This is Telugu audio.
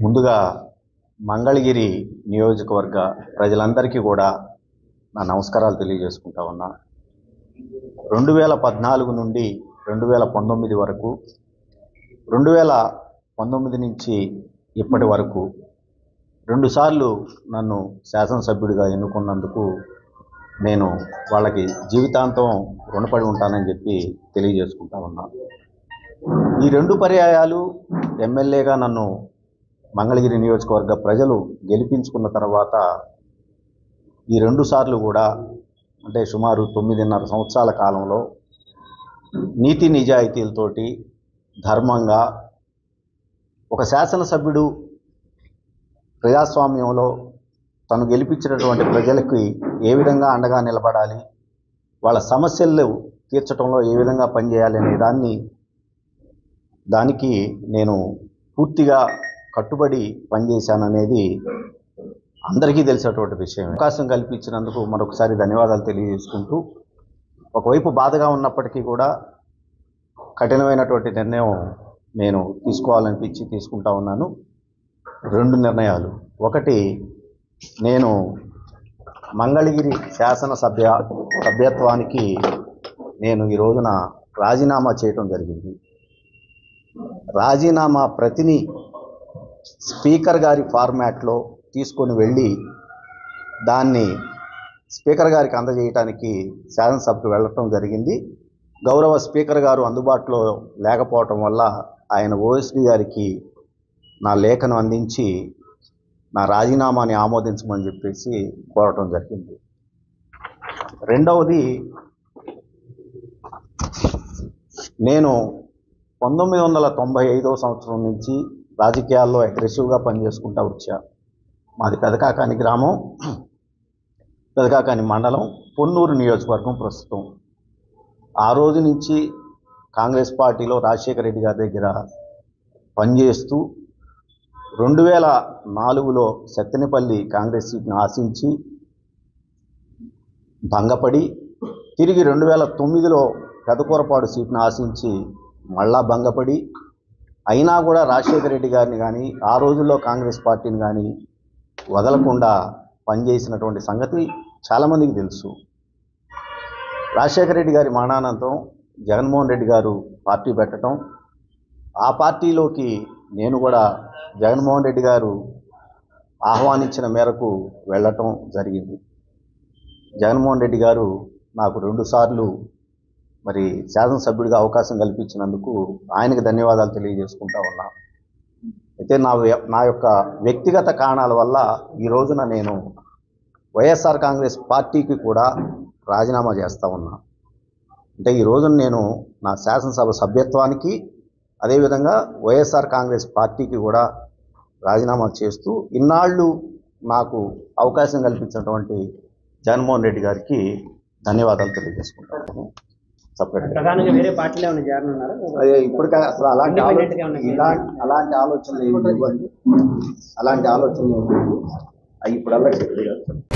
ముందుగా మంగళగిరి నియోజకవర్గ ప్రజలందరికీ కూడా నా నమస్కారాలు తెలియజేసుకుంటా ఉన్నా రెండు వేల పద్నాలుగు నుండి రెండు వేల పంతొమ్మిది వరకు రెండు వేల పంతొమ్మిది నుంచి ఇప్పటి వరకు రెండుసార్లు నన్ను శాసనసభ్యుడిగా ఎన్నుకున్నందుకు నేను వాళ్ళకి జీవితాంతం రుణపడి ఉంటానని చెప్పి తెలియజేసుకుంటా ఉన్నా ఈ రెండు పర్యాయాలు ఎమ్మెల్యేగా నన్ను మంగళగిరి నియోజకవర్గ ప్రజలు గెలిపించుకున్న తర్వాత ఈ రెండు సార్లు కూడా అంటే సుమారు తొమ్మిదిన్నర సంవత్సరాల కాలంలో నీతి నిజాయితీలతోటి ధర్మంగా ఒక శాసనసభ్యుడు ప్రజాస్వామ్యంలో తను గెలిపించినటువంటి ప్రజలకి ఏ విధంగా అండగా నిలబడాలి వాళ్ళ సమస్యలు తీర్చడంలో ఏ విధంగా పనిచేయాలి అనే దాన్ని దానికి నేను పూర్తిగా కట్టుబడి పనిచేశాననేది అందరికీ తెలిసినటువంటి విషయం అవకాశం కల్పించినందుకు మరొకసారి ధన్యవాదాలు తెలియజేసుకుంటూ ఒకవైపు బాధగా ఉన్నప్పటికీ కూడా కఠినమైనటువంటి నిర్ణయం నేను తీసుకోవాలనిపించి తీసుకుంటా ఉన్నాను రెండు నిర్ణయాలు ఒకటి నేను మంగళగిరి శాసనసభ్య సభ్యత్వానికి నేను ఈ రోజున రాజీనామా చేయటం జరిగింది రాజీనామా ప్రతిని స్పీకర్ గారి ఫార్మాట్లో తీసుకొని వెళ్ళి దాన్ని స్పీకర్ గారికి అందజేయటానికి శాసనసభకు వెళ్ళటం జరిగింది గౌరవ స్పీకర్ గారు అందుబాటులో లేకపోవటం వల్ల ఆయన ఓఎస్డి గారికి నా లేఖను అందించి నా రాజీనామాని ఆమోదించమని చెప్పేసి కోరటం జరిగింది రెండవది నేను పంతొమ్మిది వందల తొంభై ఐదవ సంవత్సరం నుంచి రాజకీయాల్లో అగ్రెసివ్గా పనిచేసుకుంటూ వచ్చా మాది పెదకాకాని గ్రామం పెదకాకాని మండలం పొన్నూరు నియోజకవర్గం ప్రస్తుతం ఆ రోజు నుంచి కాంగ్రెస్ పార్టీలో రాజశేఖర రెడ్డి గారి దగ్గర పనిచేస్తూ రెండు వేల నాలుగులో సత్తెనపల్లి కాంగ్రెస్ సీట్ను ఆశించి భంగపడి తిరిగి రెండు వేల తొమ్మిదిలో పెదకూరపాడు సీట్ను ఆశించి మళ్ళా భంగపడి అయినా కూడా రాజశేఖర రెడ్డి గారిని కానీ ఆ రోజుల్లో కాంగ్రెస్ పార్టీని కానీ వదలకుండా పనిచేసినటువంటి సంగతి చాలామందికి తెలుసు రాజశేఖర రెడ్డి గారి మరణానంతరం జగన్మోహన్ రెడ్డి గారు పార్టీ పెట్టడం ఆ పార్టీలోకి నేను కూడా జగన్మోహన్ రెడ్డి గారు ఆహ్వానించిన మేరకు వెళ్ళటం జరిగింది జగన్మోహన్ రెడ్డి గారు నాకు రెండుసార్లు మరి శాసనసభ్యుడిగా అవకాశం కల్పించినందుకు ఆయనకి ధన్యవాదాలు తెలియజేసుకుంటా ఉన్నా అయితే నా వ్య- నా యొక్క వ్యక్తిగత కారణాల వల్ల ఈ రోజున నేను వైఎస్ఆర్ కాంగ్రెస్ పార్టీకి కూడా రాజీనామా చేస్తా ఉన్నా అంటే ఈ రోజున నేను నా శాసనసభ సభ్యత్వానికి అదేవిధంగా వైఎస్ఆర్ కాంగ్రెస్ పార్టీకి కూడా రాజీనామా చేస్తూ ఇన్నాళ్ళు నాకు అవకాశం కల్పించినటువంటి జగన్మోహన్ రెడ్డి గారికి ధన్యవాదాలు తెలియజేసుకుంటాను సపరేట్గా ప్రధానంగా వేరే పార్టీలో ఏమైనా చేరనున్నారా అదే ఇప్పటికే అసలు అలాంటి Independent ఆలోచన గా ఉన్న ఇలాంటి అలాంటి ఆలోచనలు ఏమి లేవండి అలాంటి ఆలోచనలు ఏమి లేవు అవి ఇప్పుడు అలా